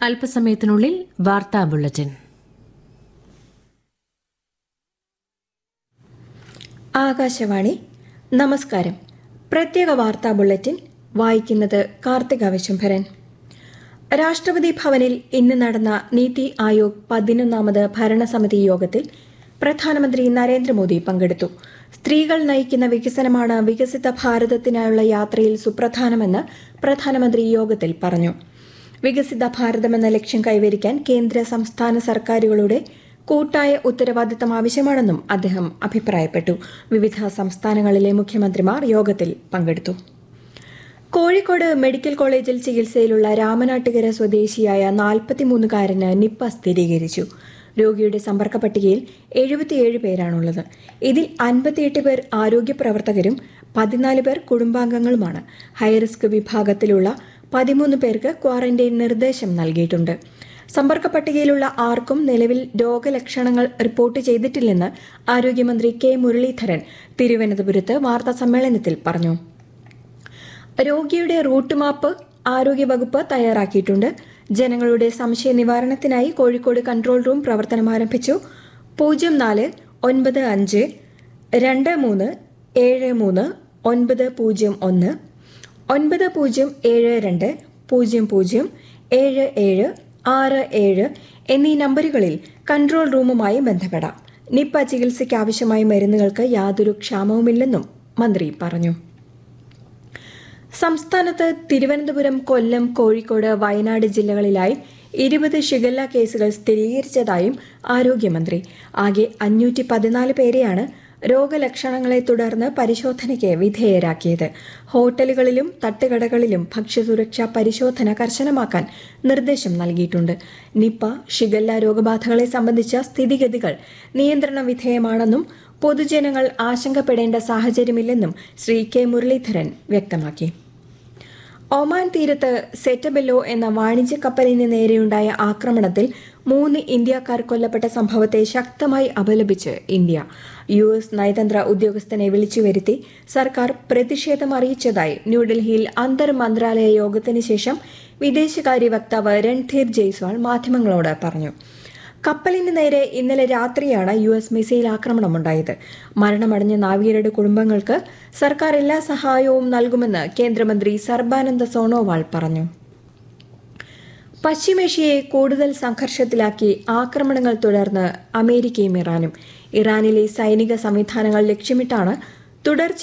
അല്പസമയത്തിനുള്ളിൽ വാർത്താ ബുള്ളറ്റിൻ ആകാശവാണി നമസ്കാരം പ്രത്യേക വാർത്താ ബുള്ളറ്റിൻ വായിക്കുന്നത് കാർത്തിക വിശംഭരൻ രാഷ്ട്രപതി ഭവനിൽ ഇന്ന് നടന്ന നീതി ആയോഗ് പതിനൊന്നാമത് ഭരണസമിതി യോഗത്തിൽ പ്രധാനമന്ത്രി നരേന്ദ്രമോദി പങ്കെടുത്തു സ്ത്രീകൾ നയിക്കുന്ന വികസനമാണ് വികസിത ഭാരതത്തിനായുള്ള യാത്രയിൽ സുപ്രധാനമെന്ന് പ്രധാനമന്ത്രി യോഗത്തിൽ പറഞ്ഞു വികസിത ഭാരതമെന്ന ലക്ഷ്യം കൈവരിക്കാൻ കേന്ദ്ര സംസ്ഥാന സർക്കാരുകളുടെ കൂട്ടായ ഉത്തരവാദിത്തം ആവശ്യമാണെന്നും അദ്ദേഹം അഭിപ്രായപ്പെട്ടു വിവിധ സംസ്ഥാനങ്ങളിലെ മുഖ്യമന്ത്രിമാർ യോഗത്തിൽ പങ്കെടുത്തു കോഴിക്കോട് മെഡിക്കൽ കോളേജിൽ ചികിത്സയിലുള്ള രാമനാട്ടുകര സ്വദേശിയായ നാൽപ്പത്തിമൂന്നുകാരന് നിപ്പ സ്ഥിരീകരിച്ചു രോഗിയുടെ സമ്പർക്ക പട്ടികയിൽ എഴുപത്തിയേഴ് പേരാണുള്ളത് ഇതിൽ അൻപത്തിയെട്ട് പേർ ആരോഗ്യ പ്രവർത്തകരും പതിനാല് പേർ കുടുംബാംഗങ്ങളുമാണ് ഹൈറിസ്ക് വിഭാഗത്തിലുള്ള പതിമൂന്ന് പേർക്ക് ക്വാറന്റൈൻ നിർദ്ദേശം നൽകിയിട്ടുണ്ട് സമ്പർക്ക പട്ടികയിലുള്ള ആർക്കും നിലവിൽ രോഗലക്ഷണങ്ങൾ റിപ്പോർട്ട് ചെയ്തിട്ടില്ലെന്ന് ആരോഗ്യമന്ത്രി കെ മുരളീധരൻ തിരുവനന്തപുരത്ത് വാർത്താ സമ്മേളനത്തിൽ പറഞ്ഞു രോഗിയുടെ റൂട്ട് മാപ്പ് ആരോഗ്യവകുപ്പ് തയ്യാറാക്കിയിട്ടുണ്ട് ജനങ്ങളുടെ സംശയ നിവാരണത്തിനായി കോഴിക്കോട് കൺട്രോൾ റൂം പ്രവർത്തനം ആരംഭിച്ചു പൂജ്യം നാല് ഒൻപത് അഞ്ച് രണ്ട് മൂന്ന് ഏഴ് മൂന്ന് ഒൻപത് പൂജ്യം ഒന്ന് ഒൻപത് പൂജ്യം ഏഴ് രണ്ട് പൂജ്യം പൂജ്യം ഏഴ് ഏഴ് ആറ് ഏഴ് എന്നീ നമ്പറുകളിൽ കൺട്രോൾ റൂമുമായി ബന്ധപ്പെടാം നിപ്പ ചികിത്സയ്ക്ക് ആവശ്യമായ മരുന്നുകൾക്ക് യാതൊരു ക്ഷാമവുമില്ലെന്നും മന്ത്രി പറഞ്ഞു സംസ്ഥാനത്ത് തിരുവനന്തപുരം കൊല്ലം കോഴിക്കോട് വയനാട് ജില്ലകളിലായി ഇരുപത് ഷിഗല്ല കേസുകൾ സ്ഥിരീകരിച്ചതായും ആരോഗ്യമന്ത്രി ആകെ അഞ്ഞൂറ്റി പതിനാല് പേരെയാണ് രോഗലക്ഷണങ്ങളെ തുടർന്ന് പരിശോധനയ്ക്ക് വിധേയരാക്കിയത് ഹോട്ടലുകളിലും തട്ടുകടകളിലും ഭക്ഷ്യസുരക്ഷാ പരിശോധന കർശനമാക്കാൻ നിർദ്ദേശം നൽകിയിട്ടുണ്ട് നിപ്പ ഷിഗല്ല രോഗബാധകളെ സംബന്ധിച്ച സ്ഥിതിഗതികൾ നിയന്ത്രണ വിധേയമാണെന്നും പൊതുജനങ്ങൾ ആശങ്കപ്പെടേണ്ട സാഹചര്യമില്ലെന്നും ശ്രീ കെ മുരളീധരൻ വ്യക്തമാക്കി ഒമാൻ തീരത്ത് സെറ്റബെല്ലോ എന്ന വാണിജ്യ കപ്പലിന് നേരെയുണ്ടായ ആക്രമണത്തിൽ മൂന്ന് ഇന്ത്യക്കാർ കൊല്ലപ്പെട്ട സംഭവത്തെ ശക്തമായി അപലപിച്ച് ഇന്ത്യ യു എസ് നയതന്ത്ര ഉദ്യോഗസ്ഥനെ വിളിച്ചുവരുത്തി സർക്കാർ പ്രതിഷേധം അറിയിച്ചതായി ന്യൂഡൽഹിയിൽ അന്തർ മന്ത്രാലയ യോഗത്തിന് ശേഷം വിദേശകാര്യ വക്താവ് രൺധീർ ജയ്സ്വാൾ മാധ്യമങ്ങളോട് പറഞ്ഞു കപ്പലിന് നേരെ ഇന്നലെ രാത്രിയാണ് യു എസ് മിസൈൽ ആക്രമണമുണ്ടായത് മരണമടഞ്ഞ നാവികരുടെ കുടുംബങ്ങൾക്ക് സർക്കാർ എല്ലാ സഹായവും നൽകുമെന്ന് കേന്ദ്രമന്ത്രി സർബാനന്ദ സോണോവാൾ പറഞ്ഞു പശ്ചിമേഷ്യയെ കൂടുതൽ സംഘർഷത്തിലാക്കി ആക്രമണങ്ങൾ തുടർന്ന് അമേരിക്കയും ഇറാനും ഇറാനിലെ സൈനിക സംവിധാനങ്ങൾ ലക്ഷ്യമിട്ടാണ് തുടർച്ച